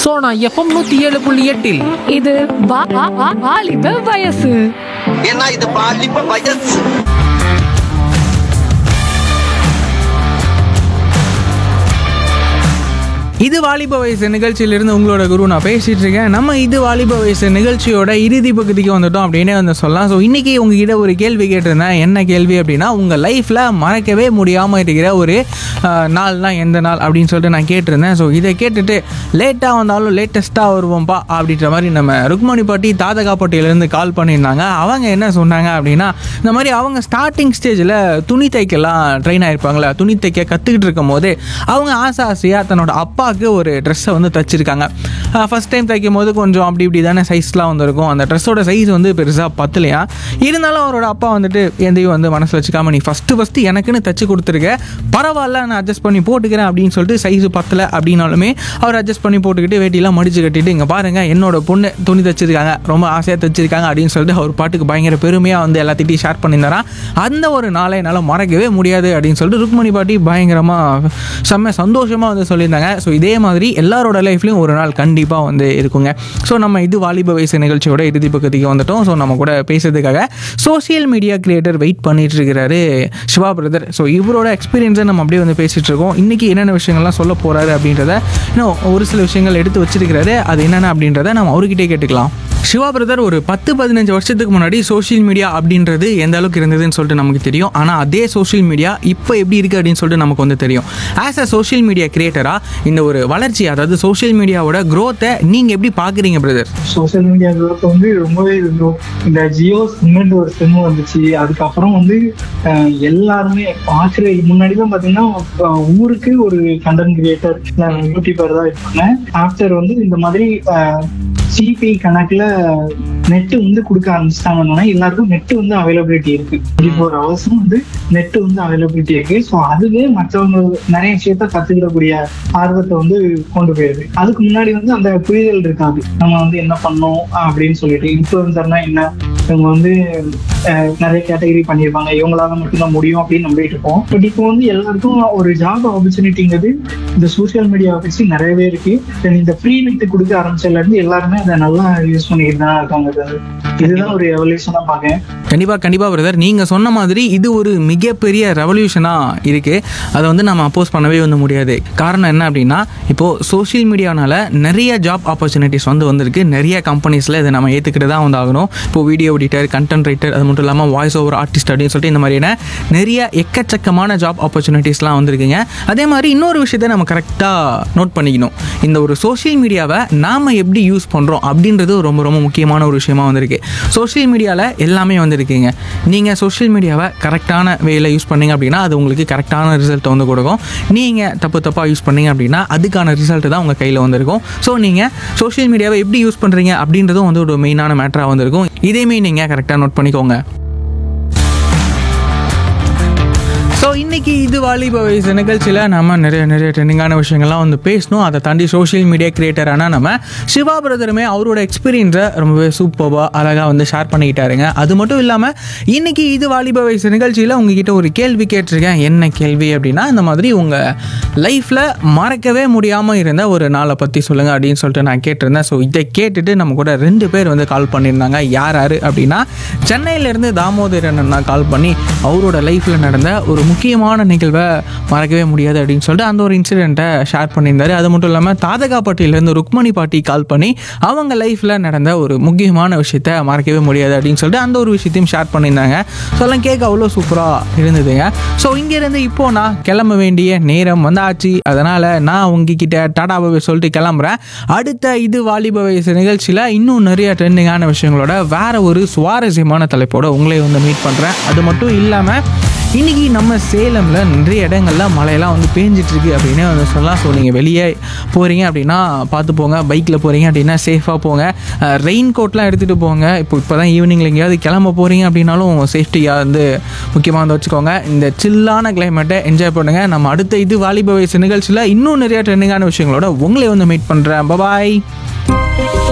Sona FM நூத்தி ஏழு புள்ளி எட்டில் இது வா- வா- வா- வாலிப வயசு ஏன்னா இது பாலிப்ப வயசு இது வாலிப வயசு நிகழ்ச்சியிலிருந்து உங்களோட குரு நான் பேசிட்டு இருக்கேன் நம்ம இது வாலிப வயசு நிகழ்ச்சியோட இறுதி பகுதிக்கு வந்துட்டோம் அப்படின்னே வந்து சொல்லலாம் ஸோ இன்னைக்கு உங்ககிட்ட ஒரு கேள்வி கேட்டிருந்தேன் என்ன கேள்வி அப்படின்னா உங்கள் லைஃப்பில் மறக்கவே முடியாமல் இருக்கிற ஒரு ஆஹ், நாள்னா எந்த நாள் அப்படின்னு சொல்லிட்டு நான் கேட்டிருந்தேன் ஸோ இதை கேட்டுட்டு லேட்டாக வந்தாலும் லேட்டஸ்ட்டாக வருவோம்ப்பா அப்படின்ற மாதிரி நம்ம ருக்மணி பாட்டி தாதகா பாட்டியிலேருந்து கால் பண்ணியிருந்தாங்க அவங்க என்ன சொன்னாங்க அப்படின்னா இந்த மாதிரி அவங்க ஸ்டார்டிங் ஸ்டேஜில் துணி தைக்கலாம் ட்ரெயின் ஆயிருப்பாங்களே துணி தைக்க கற்றுக்கிட்டு இருக்கும் போது அவங்க ஆசை ஆசையாக தன்னோட அப்பாவுக்கு ஒரு ட்ரெஸ்ஸை வந்து தச்சிருக்காங்க ஃபஸ்ட் டைம் தைக்கும் போது கொஞ்சம் அப்படி இப்படி தானே சைஸ்லாம் வந்துருக்கும் அந்த ட்ரெஸ்ஸோட சைஸ் வந்து பெருசாக பத்தலையா இருந்தாலும் அவரோட அப்பா வந்துட்டு எந்தையும் வந்து மனசில் வச்சுக்காம நீ ஃபஸ்ட்டு ஃபஸ்ட்டு எனக்குன்னு தச்சு கொடுத்துருக்க பரவாயில்ல நான் அட்ஜஸ்ட் பண்ணி போட்டுக்கிறேன் அப்படின்னு சொல்லிட்டு சைஸ் பத்தலை அப்படின்னாலுமே அவர் அட்ஜஸ்ட் பண்ணி போட்டுக்கிட்டு வேட்டியெல்லாம் மடிச்சு கட்டிட்டு இங்கே பாருங்கள் என்னோட பொண்ணு துணி தச்சிருக்காங்க ரொம்ப ஆசையாக தச்சிருக்காங்க அப்படின்னு சொல்லிட்டு அவர் பாட்டுக்கு பயங்கர பெருமையாக வந்து எல்லாத்திட்டையும் ஷேர் பண்ணியிருந்தாராம் அந்த ஒரு நாளை என்னால் மறக்கவே முடியாது அப்படின்னு சொல்லிட்டு ருக்மணி பாட்டி பயங்கரமாக செம்ம சந்தோஷமாக வந்து சொல்லியிருந்தாங்க ஸோ இதே மாதிரி எல்லாரோட லைஃப்லையும் ஒரு நாள் கண்டிப்பாக வந்து இருக்குங்க ஸோ நம்ம இது வாலிப வயசு நிகழ்ச்சியோட இறுதி பக்கத்துக்கு வந்துட்டோம் ஸோ நம்ம கூட பேசுறதுக்காக சோஷியல் மீடியா கிரியேட்டர் வெயிட் பண்ணிட்டு இருக்கிறாரு சிவா பிரதர் ஸோ இவரோட எக்ஸ்பீரியன்ஸை நம்ம அப்படியே வந்து பேசிட்டு இருக்கோம் இன்னைக்கு என்னென்ன விஷயங்கள்லாம் சொல்ல போறாரு அப்படின்றத இன்னும் ஒரு சில விஷயங்கள் எடுத்து வச்சிருக்கிறாரு அது என்னென்ன அப்படின்றத நம்ம அவர்கிட்டே கேட்டுக்கலாம் சிவா பிரதர் ஒரு பத்து பதினஞ்சு வருஷத்துக்கு முன்னாடி சோஷியல் மீடியா அப்படின்றது எந்த அளவுக்கு இருந்ததுன்னு சொல்லிட்டு நமக்கு தெரியும் ஆனால் அதே சோஷியல் மீடியா இப்போ எப்படி இருக்குது அப்படின்னு சொல்லிட்டு நமக்கு வந்து தெரியும் ஆஸ் அ சோஷியல் மீடியா கிரியேட்டராக இந்த ஒரு வளர்ச்சி அதாவது சோஷியல் மீடியாவோட growth-அ நீங்கள் எப்படி பார்க்குறீங்க பிரதர் சோஷியல் மீடியா growth வந்து ரொம்பவே இருந்தோம் இந்த ஜியோ சிம்மெண்ட் ஒரு சிம் வந்துச்சு அதுக்கப்புறம் வந்து அஹ், எல்லாருமே பாக்குற முன்னாடி தான் பாத்தீங்கன்னா அஹ், ஊருக்கு ஒரு கண்டென்ட் கிரியேட்டர் யூடியூபர் தான் இருப்பாங்க ஆஃப்டர் வந்து இந்த மாதிரி சிபி கணக்குல நெட் வந்து கொடுக்க ஆரம்பிச்சிட்டாங்கன்னா எல்லாருக்கும் நெட் வந்து அவைலபிலிட்டி இருக்கு டுவெண்ட்டி ஃபோர் ஹவர்ஸும் வந்து நெட் வந்து அவைலபிலிட்டி இருக்கு ஸோ அதுவே மற்றவங்க நிறைய விஷயத்த கத்துக்கிடக்கூடிய ஆர்வத்தை வந்து கொண்டு போயிருது அதுக்கு முன்னாடி வந்து அந்த புரிதல் இருக்காது நம்ம வந்து என்ன பண்ணோம் அப்படின்னு சொல்லிட்டு இன்ஃபுளுசர்னா என்ன இவங்க வந்து அஹ், நிறைய கேட்டகரி பண்ணியிருப்பாங்க இவங்களால மட்டும்தான் முடியும் அப்படின்னு நம்பிட்டு இருப்போம் பட் இப்போ வந்து எல்லாருக்கும் ஒரு ஜாப் ஆப்பர்ச்சுனிட்டிங்கிறது இந்த சோஷியல் மீடியா வச்சு நிறையவே இருக்கு Then இந்த ஃப்ரீ நெட் கொடுக்க ஆரம்பிச்சதுல இருந்து எல்லாருமே அதை நல்லா யூஸ் பண்ணிட்டு தான் இருக்காங்க அது. இதுதான் ஒரு எவல்யூஷனா பாக்கேன் கண்டிப்பாக கண்டிப்பாக பிரதர் நீங்கள் சொன்ன மாதிரி இது ஒரு மிகப்பெரிய ரெவல்யூஷனாக இருக்குது அதை வந்து நம்ம அப்போஸ் பண்ணவே வந்து முடியாது காரணம் என்ன அப்படின்னா இப்போது சோஷியல் மீடியானால நிறைய ஜாப் ஆப்பர்ச்சுனிட்டிஸ் வந்து வந்திருக்கு நிறைய கம்பெனிஸில் இதை நம்ம ஏற்றுக்கிட்டு தான் வந்து ஆகணும் இப்போ வீடியோ எடிட்டர் கண்டென்ட் ரைட்டர் அது மட்டும் இல்லாமல் வாய்ஸ் ஓவர் ஆர்டிஸ்ட் அப்படின்னு சொல்லிட்டு இந்த மாதிரியான நிறைய எக்கச்சக்கமான ஜாப் ஆப்பர்ச்சுனிட்டிஸ்லாம் வந்திருக்குங்க அதே மாதிரி இன்னொரு விஷயத்தை நம்ம கரெக்டாக நோட் பண்ணிக்கணும் இந்த ஒரு சோஷியல் மீடியாவை நாம் எப்படி யூஸ் பண்ணுறோம் அப்படின்றது ரொம்ப ரொம்ப முக்கியமான ஒரு விஷயமா வந்திருக்கு சோஷியல் மீடியாவில் எல்லாமே வந்திருக்குங்க நீங்கள் சோஷியல் மீடியாவை கரெக்டான வேல யூஸ் பண்ணீங்க அப்படின்னா அது உங்களுக்கு கரெக்டான ரிசல்ட்டை வந்து கொடுக்கும் நீங்கள் தப்பு தப்பாக யூஸ் பண்ணீங்க அப்படின்னா அதுக்கான ரிசல்ட் தான் உங்கள் கையில் வந்திருக்கும் ஸோ நீங்கள் சோஷியல் மீடியாவை எப்படி யூஸ் பண்ணுறீங்க அப்படின்றதும் வந்து ஒரு மெயினான மேட்டராக வந்திருக்கும் இதேமே நீங்கள் கரெக்டாக நோட் பண்ணிக்கோங்க ஸோ இன்னைக்கு இது வாலிப வயசு நிகழ்ச்சியில் நம்ம நிறைய நிறைய ட்ரெண்டிங்கான விஷயங்கள்லாம் வந்து பேசணும் அதை தாண்டி சோஷியல் மீடியா கிரியேட்டரான நம்ம சிவா பிரதருமே அவரோட எக்ஸ்பீரியன்ஸை ரொம்பவே சூப்பராக அழகாக வந்து ஷேர் பண்ணிக்கிட்டாருங்க அது மட்டும் இல்லாமல் இன்னைக்கு இது வாலிப வயசு நிகழ்ச்சியில் உங்ககிட்ட ஒரு கேள்வி கேட்டிருக்கேன் என்ன கேள்வி அப்படின்னா இந்த மாதிரி உங்கள் லைஃப்பில் மறக்கவே முடியாமல் இருந்த ஒரு நாளை பற்றி சொல்லுங்கள் அப்படின்னு சொல்லிட்டு நான் கேட்டிருந்தேன் ஸோ இதை கேட்டுட்டு நம்ம கூட ரெண்டு பேர் வந்து கால் பண்ணியிருந்தாங்க யார் யார் அப்படின்னா சென்னையிலேருந்து தாமோதரன் அண்ணா கால் பண்ணி அவரோட லைஃப்பில் நடந்த ஒரு முக்கியமான நிகழ்வை மறக்கவே முடியாது அப்படின்னு சொல்லிட்டு அந்த ஒரு இன்சிடெண்ட்டை ஷேர் பண்ணியிருந்தாரு அது மட்டும் இல்லாமல் தாதகாப்பட்டியிலேருந்து ருக்மணி பாட்டி கால் பண்ணி அவங்க லைஃப்பில் நடந்த ஒரு முக்கியமான விஷயத்த மறக்கவே முடியாது அப்படின்னு சொல்லிட்டு அந்த ஒரு விஷயத்தையும் ஷேர் பண்ணியிருந்தாங்க ஸோ எல்லாம் கேட்க அவ்வளோ சூப்பராக இருந்ததுங்க ஸோ இங்கேருந்து இப்போ நான் கிளம்ப வேண்டிய நேரம் வந்தாச்சு அதனால் நான் உங்ககிட்ட டாடாவை சொல்லிட்டு கிளம்புறேன் அடுத்த இது வாலிப வயசு நிகழ்ச்சியில் இன்னும் நிறைய ட்ரெண்டிங்கான விஷயங்களோட வேற ஒரு சுவாரஸ்யமான தலைப்போட உங்களை வந்து மீட் பண்ணுறேன் அது மட்டும் இல்லாமல் இன்னைக்கு நம்ம சேலமில் நிறைய இடங்கள்ல மழையெல்லாம் வந்து பேஞ்சிட்டு இருக்கு அப்படின்னே வந்து சொல்லலாம் ஸோ நீங்கள் வெளியே போகிறீங்க அப்படின்னா பார்த்து போங்க பைக்கில் போகிறீங்க அப்படின்னா சேஃபாக போங்க ரெயின் கோட்லாம் எடுத்துகிட்டு போங்க இப்போ இப்போ தான் ஈவினிங்கில் எங்கேயாவது கிளம்ப போகிறீங்க அப்படின்னாலும் சேஃப்டியாக வந்து முக்கியமாக வந்து வச்சுக்கோங்க இந்த சில்லான கிளைமேட்டை என்ஜாய் பண்ணுங்கள் நம்ம அடுத்த இது வாலிப வயசு நிகழ்ச்சியில் இன்னும் நிறைய ட்ரெண்டிங்கான விஷயங்களோட உங்களை வந்து மீட் பண்ணுறேன் பபாய்